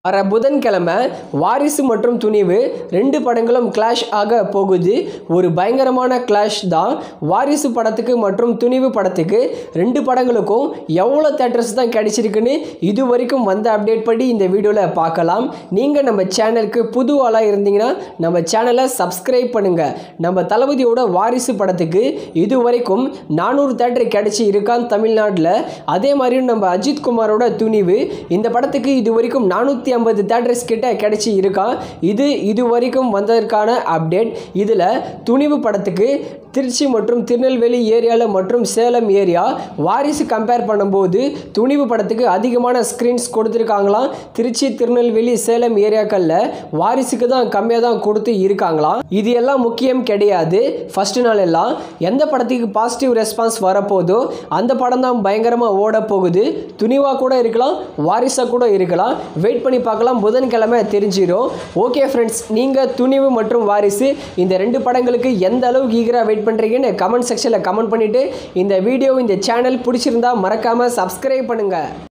வர புதன்கிழமை வாரிசு மற்றும் துணிவு ரெண்டு படங்களும் கிளாஷ் ஆக போகுது ஒரு பயங்கரமான கிளாஷ் தான் வாரிசு படத்துக்கு மற்றும் துணிவு படத்துக்கு ரெண்டு படங்களுக்கும் எவ்வளோ தேட்டர்ஸ் தான் கிடைச்சிருக்குன்னு இது வரைக்கும் வந்த அப்டேட் படி இந்த வீடியோவில் பார்க்கலாம் நீங்கள் நம்ம சேனலுக்கு புது ஆளாக இருந்தீங்கன்னா நம்ம சேனலை சப்ஸ்கிரைப் பண்ணுங்கள் நம்ம தளபதியோட வாரிசு படத்துக்கு இது வரைக்கும் நானூறு தேட்டர் கிடைச்சி இருக்கான் தமிழ்நாட்டில் அதே மாதிரி நம்ம அஜித் குமாரோட துணிவு இந்த படத்துக்கு இது வரைக்கும் நானூற்றி ஐம்பது தேட்டர்ஸ் கிட்ட கிடைச்சி இருக்கான் இது இது வரைக்கும் வந்ததற்கான அப்டேட் இதில் துணிவு படத்துக்கு திருச்சி மற்றும் திருநெல்வேலி ஏரியாவில் மற்றும் சேலம் ஏரியா வாரிசு கம்பேர் பண்ணும்போது துணிவு படத்துக்கு அதிகமான ஸ்க்ரீன்ஸ் கொடுத்துருக்காங்களாம் திருச்சி திருநெல்வேலி சேலம் ஏரியாக்களில் வாரிசுக்கு தான் கம்மியாக தான் கொடுத்து இருக்காங்களாம் இது எல்லாம் முக்கியம் கிடையாது ஃபர்ஸ்ட் நாள் எல்லாம் எந்த படத்துக்கு பாசிட்டிவ் ரெஸ்பான்ஸ் வரப்போதோ அந்த படம் தான் பயங்கரமாக ஓட போகுது துணிவாக கூட இருக்கலாம் வாரிசாக கூட இருக்கலாம் வெயிட் பண்ணி பார்க்கலாம் புதன்கிழமை தெரிஞ்சிடும் ஓகே ஃப்ரெண்ட்ஸ் நீங்கள் துணிவு மற்றும் வாரிசு இந்த ரெண்டு படங்களுக்கு எந்த அளவுக்கு ஈகராக வெயிட் பண்ணுறீங்கன்னு கமெண்ட் செக்ஷனில் கமெண்ட் பண்ணிவிட்டு இந்த வீடியோ இந்த சேனல் பிடிச்சிருந்தா மறக்காமல் சப்ஸ்கிரைப் பண்ணுங்கள்